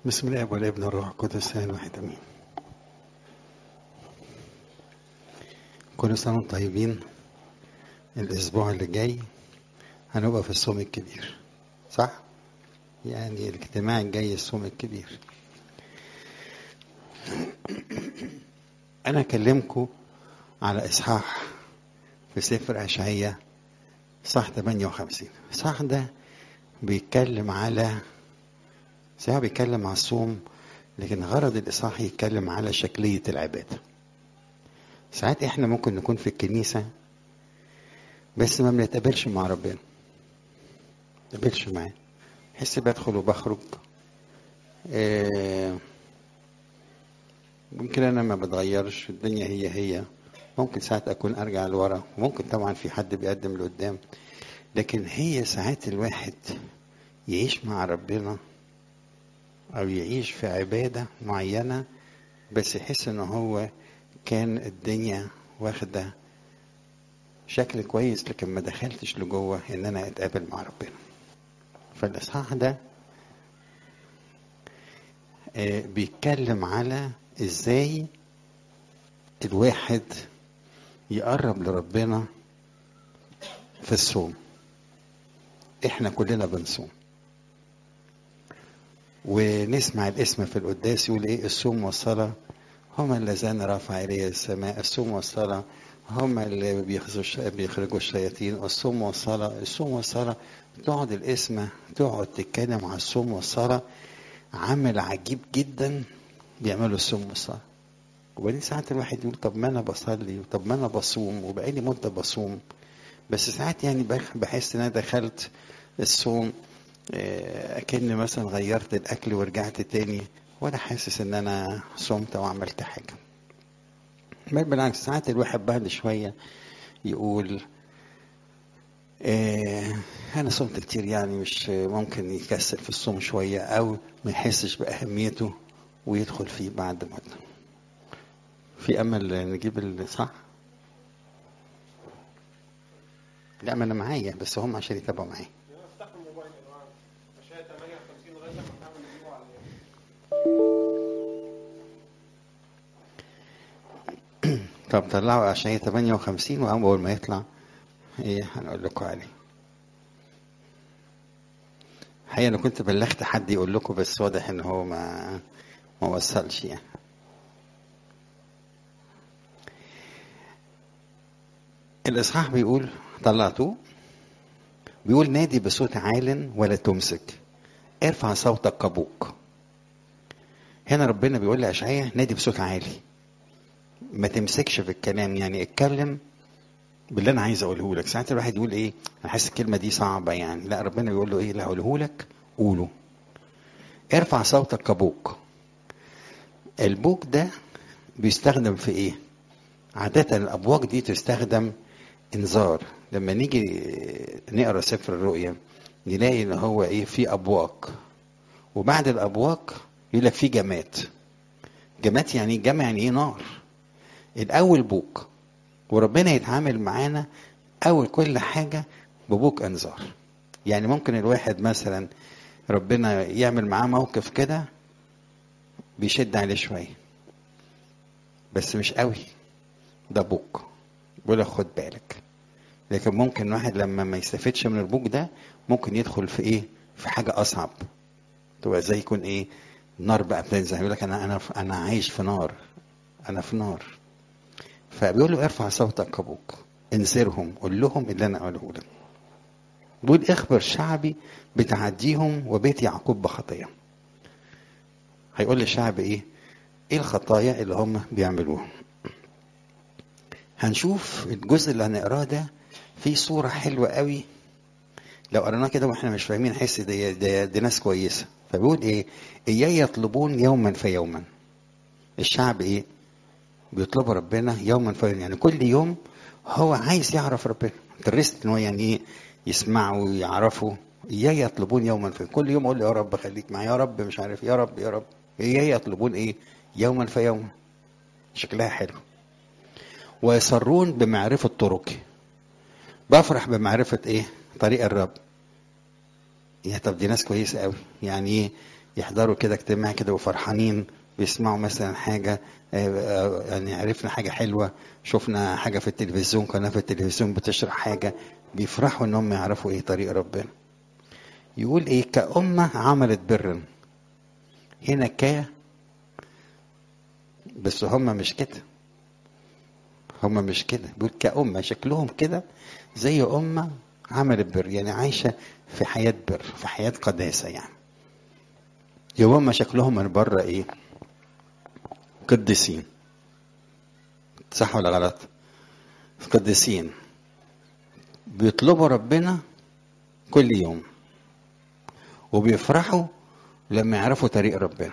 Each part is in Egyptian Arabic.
بسم الله والابن والروح القدس الان واحد امين كل سنه وانتم طيبين الاسبوع اللي جاي هنبقى في الصوم الكبير صح يعني الاجتماع الجاي الصوم الكبير انا اكلمكم على اصحاح في سفر اشعياء صح 58 صح ده بيتكلم على صحيح بيتكلم على الصوم لكن غرض الإصحاح يتكلم على شكلية العبادة ساعات احنا ممكن نكون في الكنيسة بس ما بنتقابلش مع ربنا ما بنتقابلش معاه حس بدخل وبخرج آه ممكن انا ما بتغيرش الدنيا هي هي ممكن ساعات اكون ارجع لورا وممكن طبعا في حد بيقدم لقدام لكن هي ساعات الواحد يعيش مع ربنا او يعيش في عباده معينه بس يحس ان هو كان الدنيا واخده شكل كويس لكن ما دخلتش لجوه ان انا اتقابل مع ربنا فالاصحاح ده آه بيتكلم على ازاي الواحد يقرب لربنا في الصوم احنا كلنا بنصوم ونسمع الاسم في القداس يقول ايه الصوم والصلاة هما اللذان رفع إلي السماء الصوم والصلاة هما اللي بيخرجوا الشياطين الصوم والصلاة الصوم والصلاة تقعد الاسم تقعد تتكلم على الصوم والصلاة عمل عجيب جدا بيعملوا الصوم والصلاة وبعدين ساعات الواحد يقول طب ما انا بصلي طب ما انا بصوم وبقالي مدة بصوم بس ساعات يعني بحس ان انا دخلت الصوم اكن مثلا غيرت الاكل ورجعت تاني ولا حاسس ان انا صمت او عملت حاجه بل بالعكس ساعات الواحد بعد شويه يقول آه انا صمت كتير يعني مش ممكن يكسل في الصوم شويه او ما يحسش باهميته ويدخل فيه بعد مده في امل نجيب الصح لا ما انا معايا بس هم عشان يتابعوا معايا طب طلعوا عشان 58 واول ما يطلع ايه هنقول لكم عليه الحقيقه انا كنت بلغت حد يقول لكم بس واضح ان هو ما ما وصلش يعني الاصحاح بيقول طلعتوه بيقول نادي بصوت عال ولا تمسك ارفع صوتك كبوك هنا ربنا بيقول لاشعياء نادي بصوت عالي ما تمسكش في الكلام يعني اتكلم باللي انا عايز اقوله لك ساعات الواحد يقول ايه انا حاسس الكلمه دي صعبه يعني لا ربنا بيقول له ايه لا اقوله لك قوله ارفع صوتك كبوك البوك ده بيستخدم في ايه عادة الأبواق دي تستخدم إنذار لما نيجي نقرا سفر الرؤيا نلاقي إن هو إيه في أبواق وبعد الأبواق يقول لك في جمات جمات يعني جمع يعني إيه نار الأول بوك وربنا يتعامل معانا أول كل حاجة ببوك أنذار يعني ممكن الواحد مثلا ربنا يعمل معاه موقف كده بيشد عليه شوية بس مش قوي ده بوك بيقول خد بالك لكن ممكن واحد لما ما يستفدش من البوك ده ممكن يدخل في ايه في حاجة أصعب تبقى زي يكون ايه نار بقى بتنزل يقول لك انا انا انا عايش في نار انا في نار فبيقول له ارفع صوتك كبوك انذرهم قول لهم اللي انا اقوله لك بيقول اخبر شعبي بتعديهم وبيت يعقوب بخطيه هيقول للشعب ايه ايه الخطايا اللي هم بيعملوها هنشوف الجزء اللي هنقراه ده فيه صورة حلوة قوي لو قريناه كده واحنا مش فاهمين نحس دي, دي, دي ناس كويسة فبيقول ايه اياي يطلبون يوما فيوما الشعب ايه بيطلبوا ربنا يوما فيوما يعني كل يوم هو عايز يعرف ربنا درست ان هو يعني ايه يسمعوا ويعرفوا اياي يطلبون يوما فيوما كل يوم اقول له يا رب خليك معايا يا رب مش عارف يا رب يا رب اياي يطلبون ايه يوما فيوما شكلها حلو ويسرون بمعرفة طرقي بفرح بمعرفة ايه طريق الرب يا طب دي ناس كويسة قوي يعني ايه يحضروا كده اجتماع كده وفرحانين بيسمعوا مثلا حاجة يعني عرفنا حاجة حلوة شفنا حاجة في التلفزيون قناة في التلفزيون بتشرح حاجة بيفرحوا ان هم يعرفوا ايه طريق ربنا يقول ايه كأمة عملت برا هنا ك بس هم مش كده هم مش كده بيقول كأمة شكلهم كده زي أمة عملت بر يعني عايشة في حياة بر في حياة قداسة يعني يبقى هم شكلهم من بره ايه قديسين صح ولا غلط قديسين بيطلبوا ربنا كل يوم وبيفرحوا لما يعرفوا طريق ربنا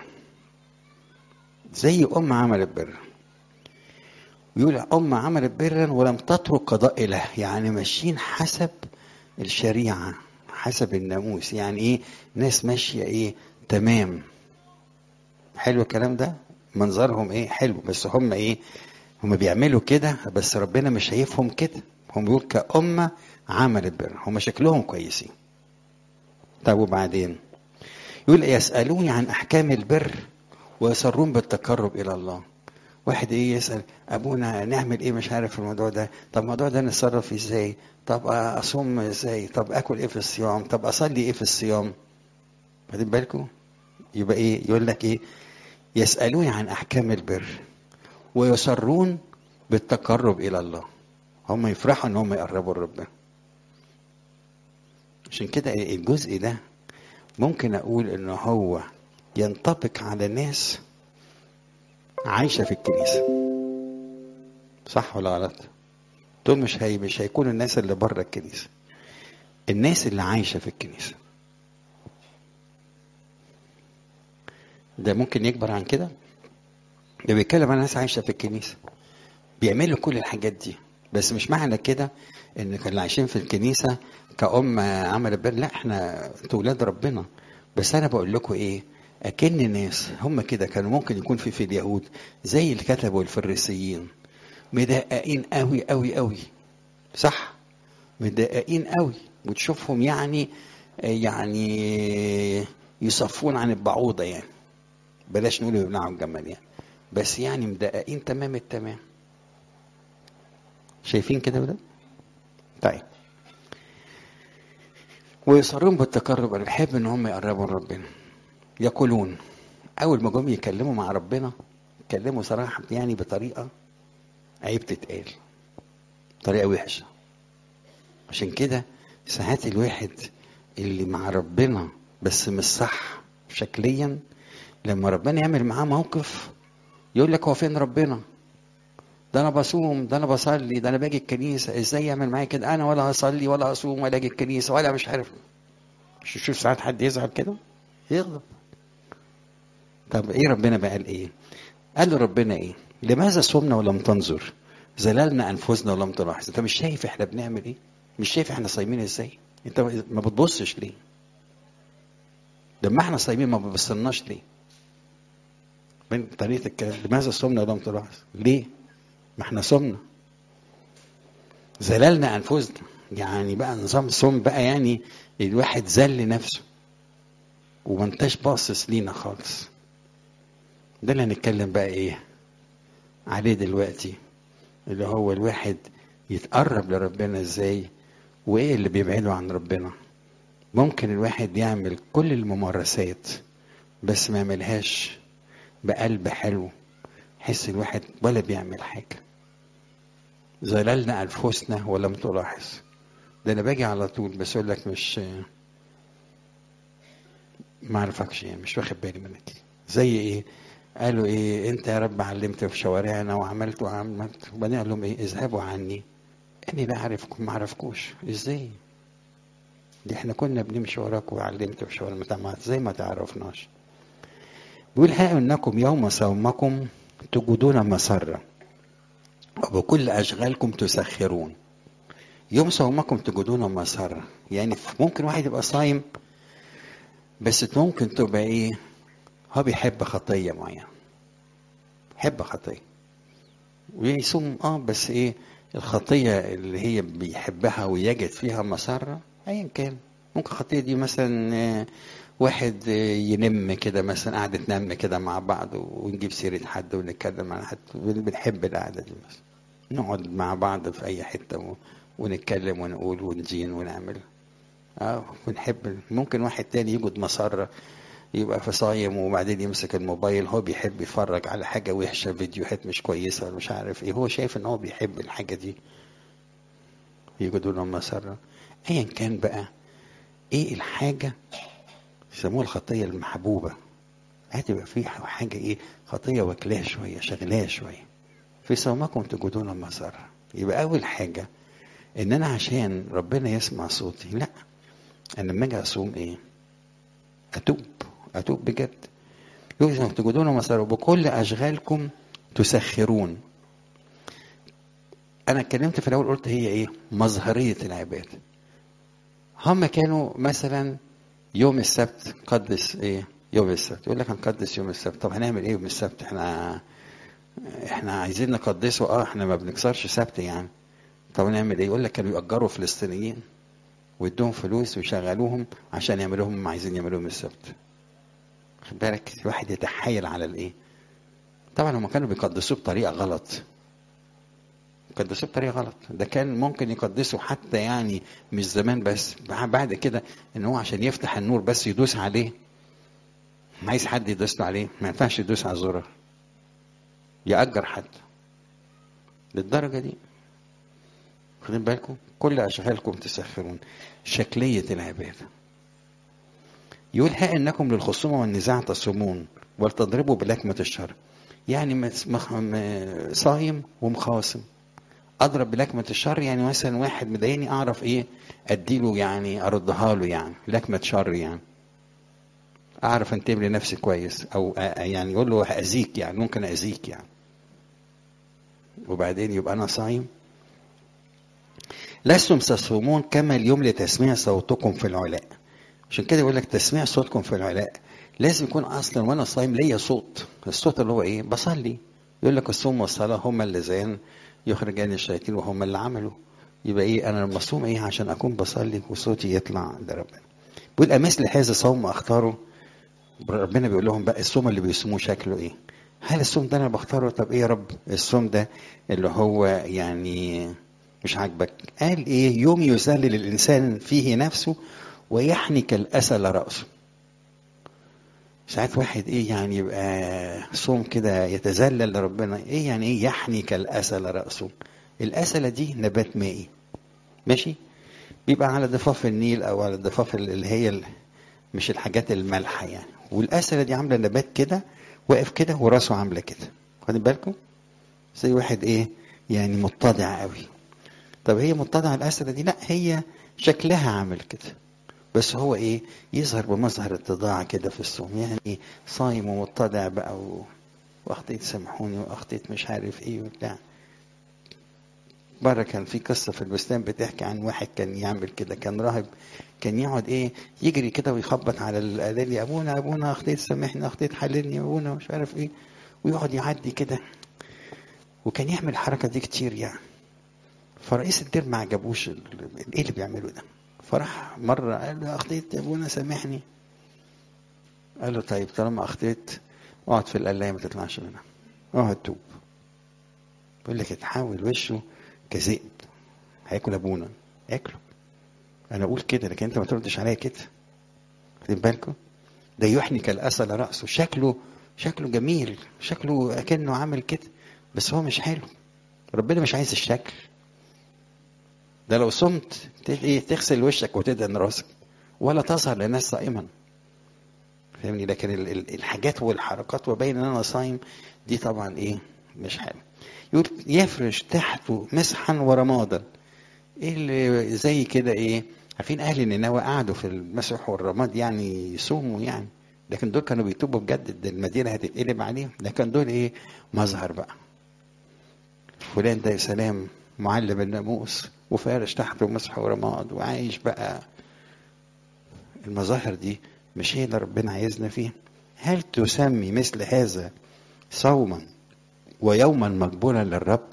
زي أم عملت بر يقول أم عملت برا ولم تترك قضاء إله يعني ماشيين حسب الشريعة حسب الناموس يعني إيه ناس ماشية إيه تمام حلو الكلام ده منظرهم إيه حلو بس هم إيه هم بيعملوا كده بس ربنا مش شايفهم كده هم بيقول كأمة عملت بر هم شكلهم كويسين طب وبعدين يقول يسألوني عن أحكام البر ويصرون بالتقرب إلى الله واحد ايه يسأل ابونا نعمل ايه مش عارف في الموضوع ده طب الموضوع ده نتصرف فيه ازاي طب اصوم ازاي طب اكل ايه في الصيام طب اصلي ايه في الصيام واخدين بالكم يبقى ايه يقول لك ايه يسألوني عن احكام البر ويصرون بالتقرب الى الله هم يفرحوا ان هم يقربوا لربنا عشان كده الجزء ده ممكن اقول ان هو ينطبق على ناس عايشه في الكنيسه صح ولا غلط دول مش هي مش هيكونوا الناس اللي بره الكنيسه الناس اللي عايشه في الكنيسه ده ممكن يكبر عن كده ده بيتكلم عن ناس عايشه في الكنيسه بيعملوا كل الحاجات دي بس مش معنى كده ان اللي عايشين في الكنيسه كأم عمل بر لا احنا انتوا ولاد ربنا بس انا بقول لكم ايه اكن ناس هم كده كانوا ممكن يكون في في اليهود زي اللي كتبوا الفريسيين مدققين قوي قوي قوي صح مدققين قوي وتشوفهم يعني يعني يصفون عن البعوضة يعني بلاش نقول يبلعوا الجمل يعني بس يعني مدققين تمام التمام شايفين كده وده طيب ويصرون بالتقرب انا بحب ان هم يقربوا لربنا يقولون اول ما جم يكلموا مع ربنا يكلموا صراحه يعني بطريقه عيب تتقال طريقه وحشه عشان كده ساعات الواحد اللي مع ربنا بس مش صح شكليا لما ربنا يعمل معاه موقف يقول لك هو فين ربنا ده انا بصوم ده انا بصلي ده انا باجي الكنيسه ازاي يعمل معايا كده انا ولا هصلي ولا اصوم ولا اجي الكنيسه ولا مش عارف مش تشوف ساعات حد يزعل كده يغضب طب ايه ربنا بقى قال ايه قال له ربنا ايه لماذا صمنا ولم تنظر زللنا انفسنا ولم تلاحظ انت مش شايف احنا بنعمل ايه مش شايف احنا صايمين ازاي انت ما بتبصش ليه لما احنا صايمين ما ببصلناش ليه من طريقه الكلام لماذا صمنا ولم تلاحظ ليه ما احنا صمنا زللنا انفسنا يعني بقى نظام صوم بقى يعني الواحد ذل نفسه وما انتش باصص لينا خالص ده اللي هنتكلم بقى ايه عليه دلوقتي اللي هو الواحد يتقرب لربنا ازاي وايه اللي بيبعده عن ربنا ممكن الواحد يعمل كل الممارسات بس ما يعملهاش بقلب حلو حس الواحد ولا بيعمل حاجة زللنا أنفسنا ولم تلاحظ ده أنا باجي على طول بس أقول لك مش ما أعرفكش يعني مش واخد بالي منك زي إيه قالوا إيه أنت يا رب علمت في شوارعنا وعملت وعملت وبعدين قال لهم إيه اذهبوا عني أني لا أعرفكم ما أعرفكوش إزاي دي احنا كنا بنمشي وراك وعلمت في شوارعنا زي ما تعرفناش بيقول ها انكم يوم صومكم تجدون مسرة وبكل أشغالكم تسخرون يوم صومكم تجدون مسرة يعني ممكن واحد يبقى صايم بس ممكن تبقى ايه هو بيحب خطية معينة يحب خطية ويصوم اه بس ايه الخطية اللي هي بيحبها ويجد فيها مسرة ايا كان ممكن الخطيه دي مثلا آه، واحد آه، ينم كده مثلا قعدة نم كده مع بعض ونجيب سيرة حد ونتكلم عن حد بن- بنحب القعدة دي مثلا نقعد مع بعض في أي حتة و- ونتكلم ونقول ونزين ونعمل اه ونحب ممكن واحد تاني يجد مسرة يبقى في صايم وبعدين يمسك الموبايل هو بيحب يتفرج على حاجة وحشة فيديوهات مش كويسة ولا مش عارف ايه هو شايف ان هو بيحب الحاجة دي يجدوا له مسرة ايا كان بقى ايه الحاجة يسموها الخطية المحبوبة هتبقى في حاجة ايه خطية واكلاها شوية شغلاها شوية في صومكم تجدون مسرة يبقى أول حاجة إن أنا عشان ربنا يسمع صوتي لا أنا لما أجي أصوم إيه؟ أتوب أتوب بجد يقول تجدون مسرة وبكل أشغالكم تسخرون أنا اتكلمت في الأول قلت هي إيه؟ مظهرية العبادة هم كانوا مثلا يوم السبت قدس ايه يوم السبت يقول لك هنقدس يوم السبت طب هنعمل ايه يوم السبت احنا احنا عايزين نقدسه اه احنا ما بنكسرش سبت يعني طب نعمل ايه يقول لك كانوا يأجروا فلسطينيين ويدوهم فلوس ويشغلوهم عشان يعملوا هم عايزين يعملوا يوم السبت خد بالك الواحد يتحايل على الايه طبعا هم كانوا بيقدسوه بطريقه غلط يقدسوه بطريقه غلط ده كان ممكن يقدسوا حتى يعني مش زمان بس بعد كده ان هو عشان يفتح النور بس يدوس عليه عايز حد يدوس له عليه ما ينفعش يدوس على الزرار يأجر حد للدرجة دي واخدين بالكم كل أشغالكم تسخرون شكلية العبادة يقول ها إنكم للخصومة والنزاع تصومون ولتضربوا بلكمة الشر يعني مس- مخ- م- صايم ومخاصم اضرب بلكمه الشر يعني مثلا واحد مضايقني اعرف ايه اديله يعني اردها له يعني لكمه شر يعني اعرف انتبه لنفسي كويس او أ- يعني يقول له هاذيك يعني ممكن اذيك يعني وبعدين يبقى انا صايم لستم تصومون كما اليوم لتسميع صوتكم في العلاء عشان كده يقول لك تسميع صوتكم في العلاء لازم يكون اصلا وانا صايم ليا صوت الصوت اللي هو ايه بصلي يقول لك الصوم والصلاه هما اللذان يخرجان الشياطين وهما اللي عملوا يبقى ايه انا لما اصوم ايه عشان اكون بصلي وصوتي يطلع لربنا بيقول مثل هذا صوم اختاره ربنا بيقول لهم بقى الصوم اللي بيصوموه شكله ايه هل الصوم ده انا بختاره طب ايه يا رب الصوم ده اللي هو يعني مش عاجبك قال ايه يوم يذلل الانسان فيه نفسه ويحنك الاسل راسه ساعات واحد ايه يعني يبقى صوم كده يتذلل لربنا ايه يعني ايه يحنك الاسل راسه الاسله دي نبات مائي ماشي بيبقى على ضفاف النيل او على الضفاف اللي هي ال- مش الحاجات المالحه يعني والاسله دي عامله نبات كده واقف كده وراسه عامله كده واخدين بالكم زي واحد ايه يعني متضع قوي طب هي متضعه الاسله دي لا هي شكلها عامل كده بس هو ايه يظهر بمظهر اتضاع كده في الصوم يعني إيه صايم ومتضع بقى و... واخطيت سامحوني واخطيت مش عارف ايه وبتاع مرة كان في قصة في البستان بتحكي عن واحد كان يعمل كده كان راهب كان يقعد ايه يجري كده ويخبط على الآلات يا ابونا ابونا اخطيت سامحني اخطيت حللني يا ابونا مش عارف ايه ويقعد يعدي كده وكان يعمل الحركة دي كتير يعني فرئيس الدير ما عجبوش ال- ايه اللي بيعمله ده فراح مرة قال له اخطيت يا ابونا سامحني قال له طيب طالما اخطيت اقعد في القلاية ما تطلعش منها اقعد توب بيقول لك اتحول وشه كذئب هياكل ابونا اكله انا اقول كده لكن انت ما تردش عليا كده واخدين بالكم ده يحنك الاسل راسه شكله شكله جميل شكله اكنه عامل كده بس هو مش حلو ربنا مش عايز الشكل ده لو صمت ت- ايه تغسل وشك وتدهن راسك ولا تظهر للناس صائما فاهمني لكن ال- ال- الحاجات والحركات وبين ان انا صايم دي طبعا ايه مش حلو يقول يفرش تحته مسحا ورمادا ايه اللي زي كده ايه عارفين اهل نينوى قعدوا في المسح والرماد يعني يصوموا يعني لكن دول كانوا بيتوبوا بجد ده المدينه هتتقلب عليهم لكن دول ايه مظهر بقى فلان ده يا سلام معلم الناموس وفارش تحته مسح ورماد وعايش بقى المظاهر دي مش هي اللي ربنا عايزنا فيها هل تسمي مثل هذا صوما ويوما مقبولا للرب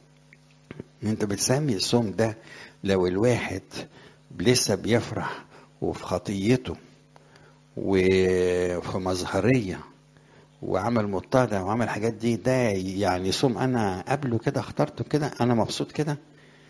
انت بتسمي الصوم ده لو الواحد لسه بيفرح وفي خطيته وفي مظهرية وعمل متضع وعمل الحاجات دي ده يعني صوم انا قبله كده اخترته كده انا مبسوط كده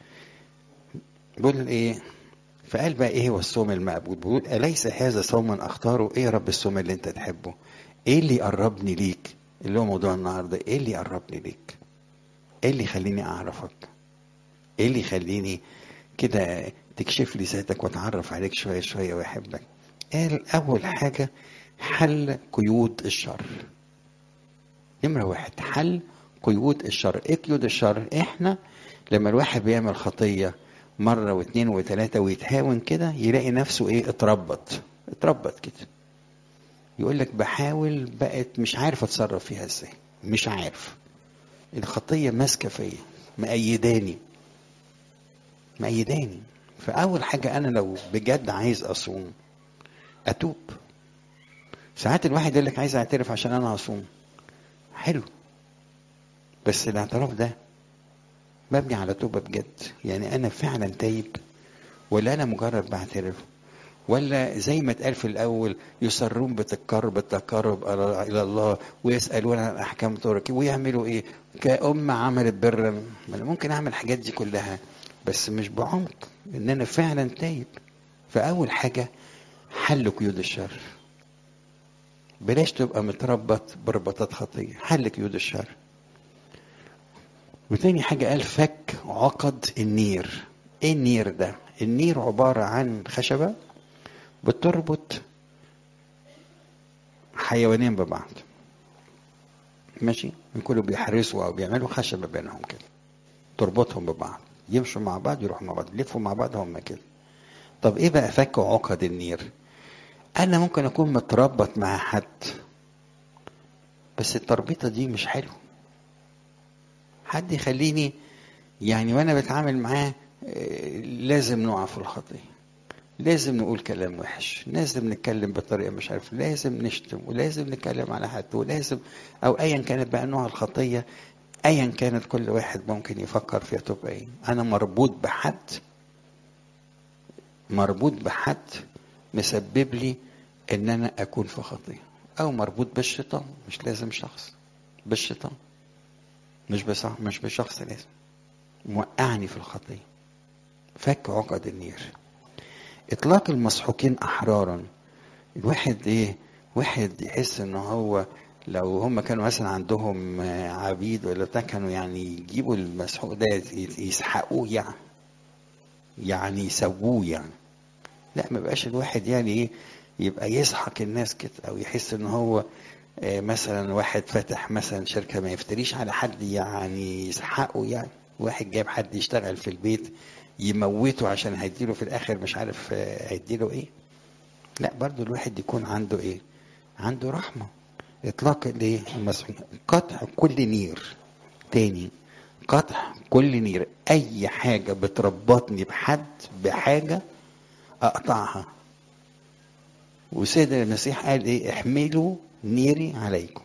بيقول ايه فقال بقى ايه هو الصوم المقبول بيقول اليس هذا صوما اختاره ايه يا رب الصوم اللي انت تحبه ايه اللي يقربني ليك اللي هو موضوع النهارده ايه اللي يقربني ليك ايه اللي يخليني اعرفك ايه اللي يخليني كده تكشف لي ذاتك واتعرف عليك شويه شويه واحبك قال اول حاجه حل قيود الشر نمره واحد حل قيود الشر ايه قيود الشر احنا لما الواحد بيعمل خطيه مره واثنين وثلاثه ويتهاون كده يلاقي نفسه ايه اتربط اتربط كده يقول لك بحاول بقت مش عارف اتصرف فيها ازاي مش عارف الخطيه ماسكه فيا مأيداني مأيداني فأول حاجة أنا لو بجد عايز أصوم أتوب ساعات الواحد يقول لك عايز أعترف عشان أنا أصوم حلو بس الاعتراف ده مبني على توبة بجد يعني أنا فعلا تايب ولا أنا مجرد بعترف ولا زي ما اتقال في الأول يصرون بالتقرب بالتقرب إلى الله ويسألون عن أحكام طرقي ويعملوا إيه كأمة عملت برا ما أنا ممكن أعمل الحاجات دي كلها بس مش بعمق إن أنا فعلا تايب فأول حاجة حل قيود الشر بلاش تبقى متربط بربطات خطية حل قيود الشر وتاني حاجة قال فك عقد النير ايه النير ده النير عبارة عن خشبة بتربط حيوانين ببعض ماشي كله بيحرسوا او بيعملوا خشبة بينهم كده تربطهم ببعض يمشوا مع بعض يروحوا مع بعض يلفوا مع بعض هم كده طب ايه بقى فك عقد النير انا ممكن اكون متربط مع حد بس التربيطة دي مش حلو حد يخليني يعني وانا بتعامل معاه لازم نقع في الخطيه لازم نقول كلام وحش لازم نتكلم بطريقه مش عارف لازم نشتم ولازم نتكلم على حد ولازم او ايا كانت بقى نوع الخطيه ايا كانت كل واحد ممكن يفكر فيها تبقى ايه انا مربوط بحد مربوط بحد مسبب لي ان انا اكون في خطيه او مربوط بالشيطان مش لازم شخص بالشيطان مش بس مش بشخص لازم موقعني في الخطيه فك عقد النير اطلاق المسحوقين احرارا الواحد ايه واحد يحس ان هو لو هم كانوا مثلا عندهم عبيد ولا بتاع كانوا يعني يجيبوا المسحوق ده يسحقوه يعني يعني يسووه يعني لا ما بقاش الواحد يعني ايه يبقى يسحق الناس كده او يحس ان هو مثلا واحد فتح مثلا شركة ما يفتريش على حد يعني يسحقه يعني واحد جايب حد يشتغل في البيت يموته عشان هيديله في الاخر مش عارف هيديله ايه لا برضو الواحد يكون عنده ايه عنده رحمة اطلاق الايه المسحوق قطع كل نير تاني قطع كل نير اي حاجة بتربطني بحد بحاجة اقطعها وسيدنا المسيح قال ايه احملوا نيري عليكم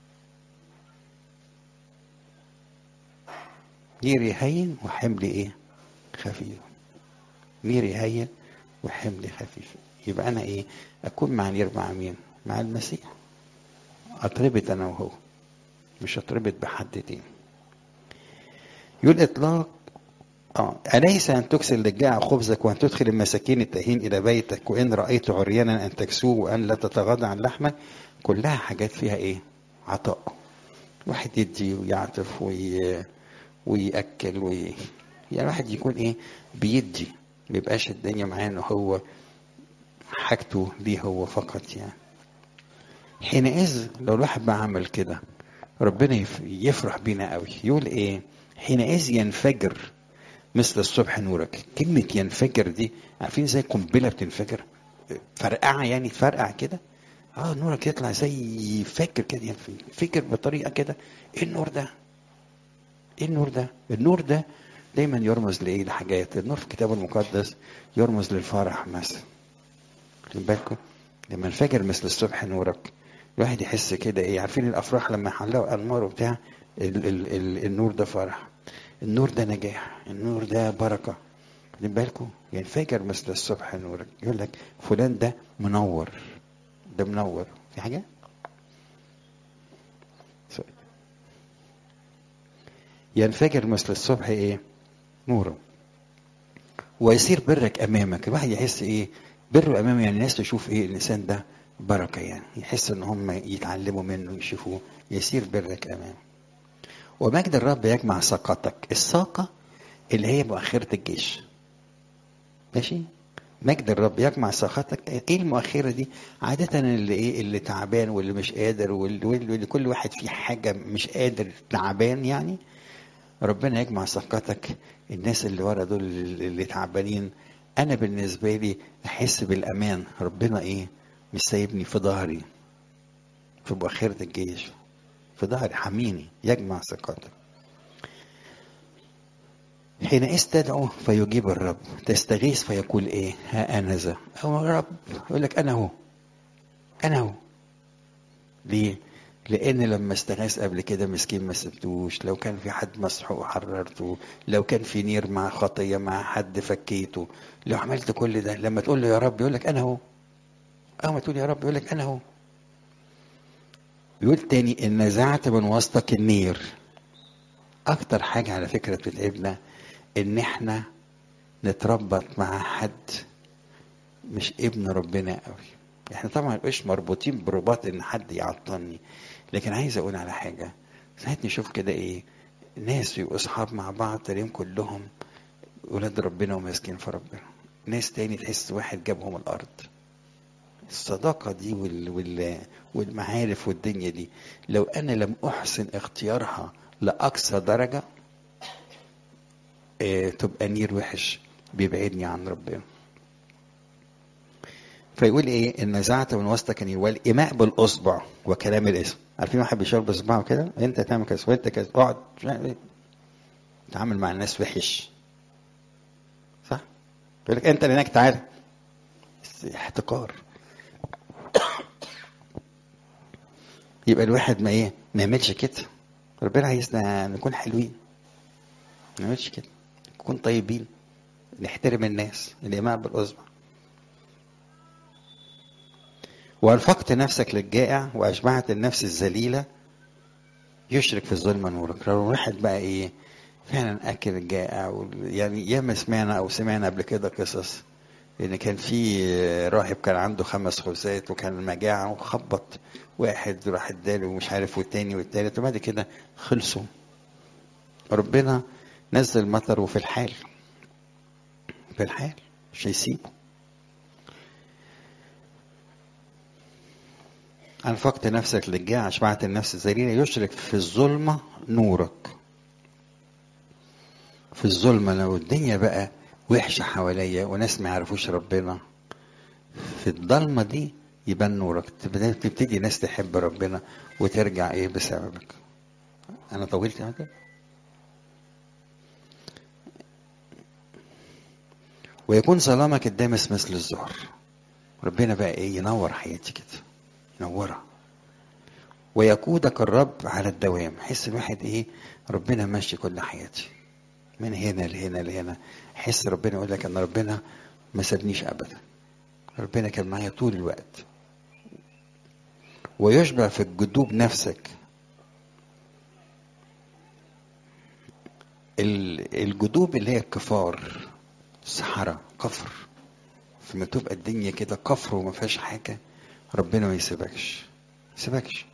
نيري هين وحملي ايه خفيف نيري هين وحملي خفيف يبقى انا ايه اكون مع نير مع مين مع المسيح اتربط انا وهو مش اتربط بحد تاني يقول اطلاق اه اليس ان تكسر للجاع خبزك وان تدخل المساكين التهين الى بيتك وان رايت عريانا ان تكسوه وان لا تتغاضى عن لحمك كلها حاجات فيها ايه عطاء واحد يدي ويعطف وي... ويأكل وي... يعني الواحد يكون ايه بيدي ما يبقاش الدنيا معاه ان هو حاجته ليه هو فقط يعني حينئذ لو الواحد بقى عمل كده ربنا يفرح بينا قوي يقول ايه حينئذ ينفجر مثل الصبح نورك كلمة ينفجر دي عارفين زي قنبلة بتنفجر فرقعة يعني تفرقع كده اه نورك يطلع زي فاكر كده ينفجر بطريقة كده ايه النور ده ايه النور ده النور ده دايما يرمز لايه لحاجات النور في الكتاب المقدس يرمز للفرح مثلا خد بالكم لما انفجر مثل الصبح نورك الواحد يحس كده ايه عارفين الافراح لما يحلقوا انوار وبتاع ال ال ال النور ده فرح النور ده نجاح النور ده بركه واخدين بالكم ينفجر مثل الصبح نورك يقول لك فلان ده منور ده منور في حاجه ينفجر مثل الصبح ايه نوره ويصير برك امامك الواحد يحس ايه بره امامه يعني الناس تشوف ايه الانسان ده بركه يعني يحس ان هم يتعلموا منه يشوفوه يسير برك امامه ومجد الرب يجمع ساقتك الساقه اللي هي مؤخره الجيش ماشي مجد الرب يجمع ساقتك ايه المؤخره دي عاده اللي ايه اللي تعبان واللي مش قادر واللي, واللي كل واحد فيه حاجه مش قادر تعبان يعني ربنا يجمع ساقتك الناس اللي ورا دول اللي تعبانين انا بالنسبه لي احس بالامان ربنا ايه مش سايبني في ظهري في مؤخره الجيش في ظهري حميني يجمع ثقتك حينئذ تدعو فيجيب الرب تستغيث فيقول ايه ها انا ذا او رب يقول لك انا هو انا هو ليه لان لما استغاث قبل كده مسكين ما سبتوش لو كان في حد مسحوق حررته لو كان في نير مع خطيه مع حد فكيته لو عملت كل ده لما تقول له يا رب يقول لك انا هو اول ما تقول يا رب يقول لك انا هو يقول تاني ان نزعت من وسطك النير اكتر حاجه على فكره بتتعبنا ان احنا نتربط مع حد مش ابن ربنا قوي احنا طبعا مش مربوطين برباط ان حد يعطلني لكن عايز اقول على حاجه ساعات نشوف كده ايه ناس يبقوا اصحاب مع بعض تلاقيهم كلهم ولاد ربنا وماسكين في ربنا ناس تاني تحس واحد جابهم الارض الصداقه دي وال... وال... والمعارف والدنيا دي لو انا لم احسن اختيارها لاقصى درجه اه تبقى نير وحش بيبعدني عن ربنا فيقول ايه ان نزعت من وسطك النير والايماء بالاصبع وكلام الاسم عارفين واحد بيشاور باصبعه كده انت تعمل كذا وانت كذا اقعد تعامل مع الناس وحش صح يقول لك انت اللي هناك تعالى احتقار يبقى الواحد ما ايه ما يعملش كده ربنا عايزنا نكون حلوين ما نعملش كده نكون طيبين نحترم الناس الإيمان بالأصبع وأنفقت نفسك للجائع وأشبعت النفس الذليلة يشرك في الظلم نورك لو الواحد بقى إيه فعلا أكل الجائع يعني ياما سمعنا أو سمعنا قبل كده قصص ان كان في راهب كان عنده خمس خبزات وكان مجاعة وخبط واحد راح اداله ومش عارف والتاني والتالت وبعد كده خلصوا ربنا نزل مطر وفي الحال في الحال مش هيسيبه أنفقت نفسك للجاع أشبعت النفس الذليلة يشرك في الظلمة نورك في الظلمة لو الدنيا بقى وحشة حواليا وناس ما يعرفوش ربنا في الضلمة دي يبان نورك تبتدي ناس تحب ربنا وترجع ايه بسببك انا طولت حاجة ويكون ظلامك الدامس مثل الزهر ربنا بقى ايه ينور حياتي كده ينورها ويقودك الرب على الدوام حس الواحد ايه ربنا ماشي كل حياتي من هنا لهنا لهنا حس ربنا يقول لك ان ربنا ما سابنيش ابدا ربنا كان معايا طول الوقت ويشبع في الجدوب نفسك الجدوب اللي هي الكفار الصحراء كفر فما تبقى الدنيا كده كفر وما فيهاش حاجه ربنا ما يسيبكش ما يسيبكش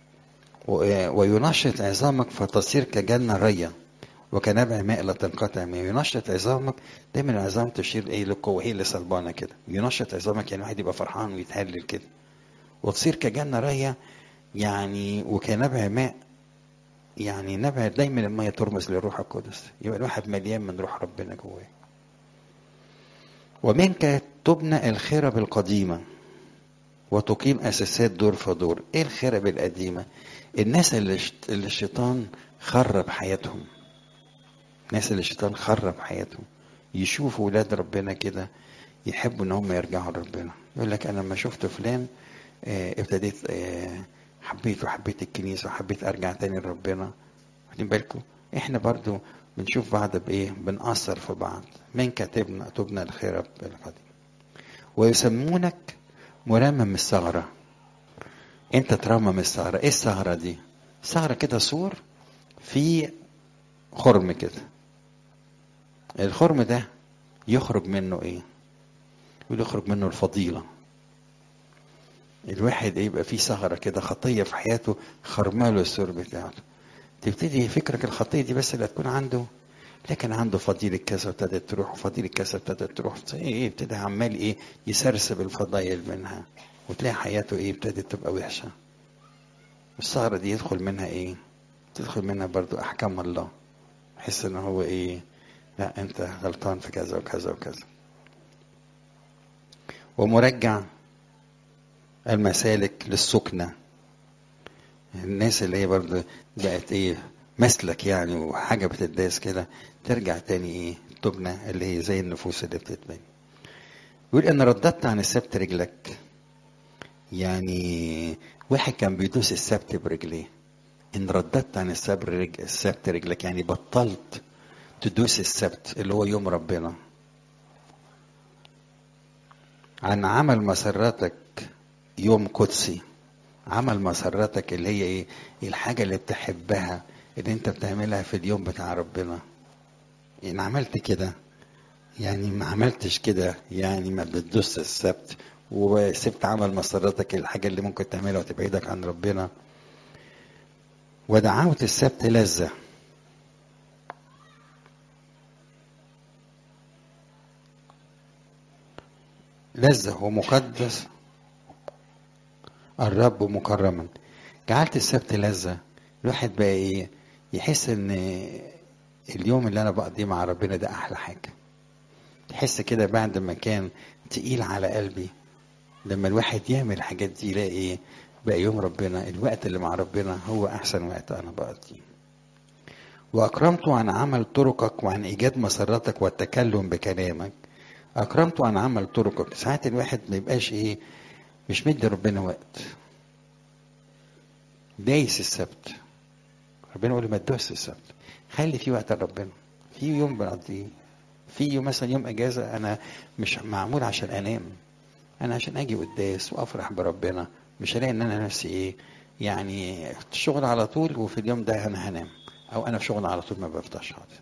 وينشط عظامك فتصير كجنه ريه وكنبع ماء لا تنقطع منه ينشط عظامك دايما العظام تشير ايه للقوه هي اللي صلبانه كده ينشط عظامك يعني واحد يبقى فرحان ويتهلل كده وتصير كجنه رايه يعني وكنبع ماء يعني نبع دايما الميه ترمز للروح القدس يبقى الواحد مليان من روح ربنا جواه ومنك تبنى الخرب القديمه وتقيم اساسات دور فدور ايه الخرب القديمه الناس اللي, اللي الشيطان خرب حياتهم الناس اللي الشيطان خرب حياتهم يشوفوا ولاد ربنا كده يحبوا ان هم يرجعوا لربنا يقول لك انا لما شفت فلان اه ابتديت اه حبيت وحبيت الكنيسه وحبيت ارجع تاني لربنا واخدين بالكم احنا برضو بنشوف بعض بايه بنأثر في بعض من كاتبنا تبنا الخير بالقديم ويسمونك مرمم الثغرة انت ترمم الثغرة ايه الثغرة دي ثغرة كده سور في خرم كده الخرم ده يخرج منه ايه يقول يخرج منه الفضيلة الواحد يبقى فيه ثغرة كده خطية في حياته خرماله السور بتاعته تبتدي فكرك الخطية دي بس اللي هتكون عنده لكن عنده فضيلة كذا ابتدت تروح وفضيلة كذا ابتدت تروح ايه ابتدى عمال ايه يسرسب الفضايل منها وتلاقي حياته ايه ابتدت تبقى وحشة الثغرة دي يدخل منها ايه تدخل منها برضو احكام الله يحس ان هو ايه لا انت غلطان في كذا وكذا وكذا ومرجع المسالك للسكنة الناس اللي هي برضه بقت ايه مسلك يعني وحاجة بتداس كده ترجع تاني ايه تبنى اللي هي زي النفوس اللي بتتبني يقول ان رددت عن السبت رجلك يعني واحد كان بيدوس السبت برجليه ان رددت عن السبت رجل السبت رجلك يعني بطلت تدوس السبت اللي هو يوم ربنا عن عمل مسرتك يوم قدسي عمل مسرتك اللي هي ايه الحاجه اللي بتحبها اللي انت بتعملها في اليوم بتاع ربنا ان عملت كده يعني ما عملتش كده يعني ما بتدوس السبت وسبت عمل مسرتك الحاجه اللي ممكن تعملها وتبعدك عن ربنا ودعوت السبت لذه لذة ومقدس الرب مكرما جعلت السبت لذة الواحد بقى ايه يحس ان اليوم اللي انا بقضيه مع ربنا ده احلى حاجة تحس كده بعد ما كان تقيل على قلبي لما الواحد يعمل الحاجات دي يلاقي ايه بقى يوم ربنا الوقت اللي مع ربنا هو احسن وقت انا بقضيه واكرمت عن عمل طرقك وعن ايجاد مسرتك والتكلم بكلامك اكرمت عن عمل طرقك ساعات الواحد ما يبقاش ايه مش مدي ربنا وقت دايس السبت ربنا يقول ما تدوس السبت خلي في وقت لربنا في يوم بنقضيه في يوم مثلا يوم اجازه انا مش معمول عشان انام انا عشان اجي قداس وافرح بربنا مش هلاقي ان انا نفسي ايه يعني الشغل على طول وفي اليوم ده انا هنام او انا في شغل على طول ما بفتحش حاضر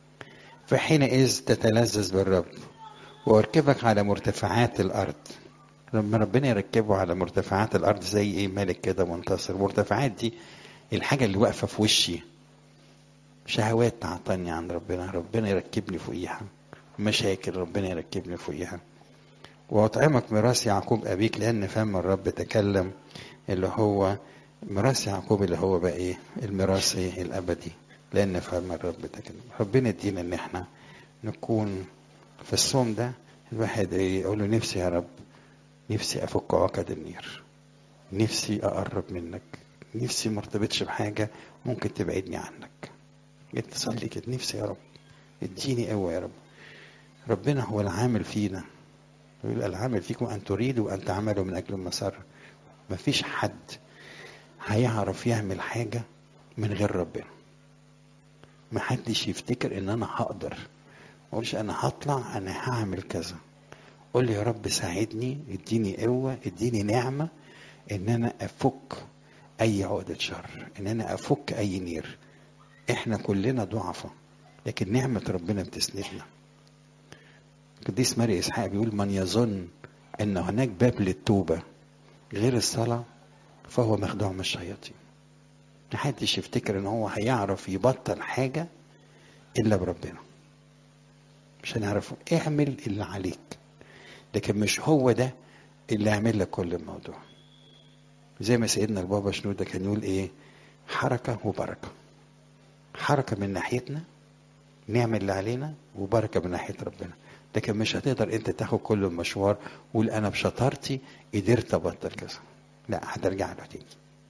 فحينئذ تتلذذ بالرب واركبك على مرتفعات الارض لما ربنا يركبه على مرتفعات الارض زي ايه ملك كده منتصر المرتفعات دي الحاجه اللي واقفه في وشي شهوات تعطني عن ربنا ربنا يركبني فوقيها مشاكل ربنا يركبني فوقيها واطعمك ميراث يعقوب ابيك لان فم الرب تكلم اللي هو ميراث يعقوب اللي هو بقى ايه الميراث ايه الابدي لان فم الرب تكلم ربنا يدينا ان احنا نكون في الصوم ده الواحد يقول له نفسي يا رب نفسي افك عقد النير نفسي اقرب منك نفسي ما ارتبطش بحاجه ممكن تبعدني عنك انت صلي كده نفسي يا رب اديني قوه يا رب ربنا هو العامل فينا يقول العامل فيكم ان تريدوا ان تعملوا من اجل المسار مفيش حد هيعرف يعمل حاجه من غير ربنا محدش يفتكر ان انا هقدر ما اقولش انا هطلع انا هعمل كذا قول لي يا رب ساعدني اديني قوه اديني نعمه ان انا افك اي عقده شر ان انا افك اي نير احنا كلنا ضعفاء لكن نعمه ربنا بتسندنا القديس ماري اسحاق بيقول من يظن ان هناك باب للتوبه غير الصلاه فهو مخدوع من الشياطين محدش يفتكر ان هو هيعرف يبطل حاجه الا بربنا مش هنعرف اعمل اللي عليك لكن مش هو ده اللي يعمل لك كل الموضوع زي ما سيدنا البابا شنودة كان يقول ايه حركة وبركة حركة من ناحيتنا نعمل اللي علينا وبركة من ناحية ربنا لكن مش هتقدر انت تاخد كل المشوار وقول انا بشطارتي قدرت ابطل كذا لا هترجع له تاني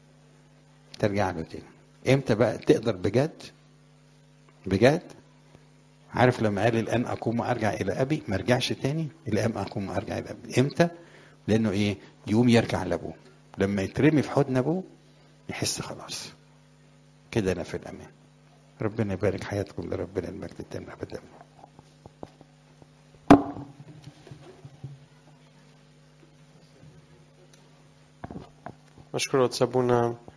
ترجع له تاني امتى بقى تقدر بجد بجد عارف لما قال الان اقوم وارجع الى ابي ما رجعش تاني الان اقوم وارجع الى ابي امتى لانه ايه يقوم يرجع لابوه لما يترمي في حضن ابوه يحس خلاص كده انا في الامان ربنا يبارك حياتكم لربنا المجد التام ابدا مشكور سابونا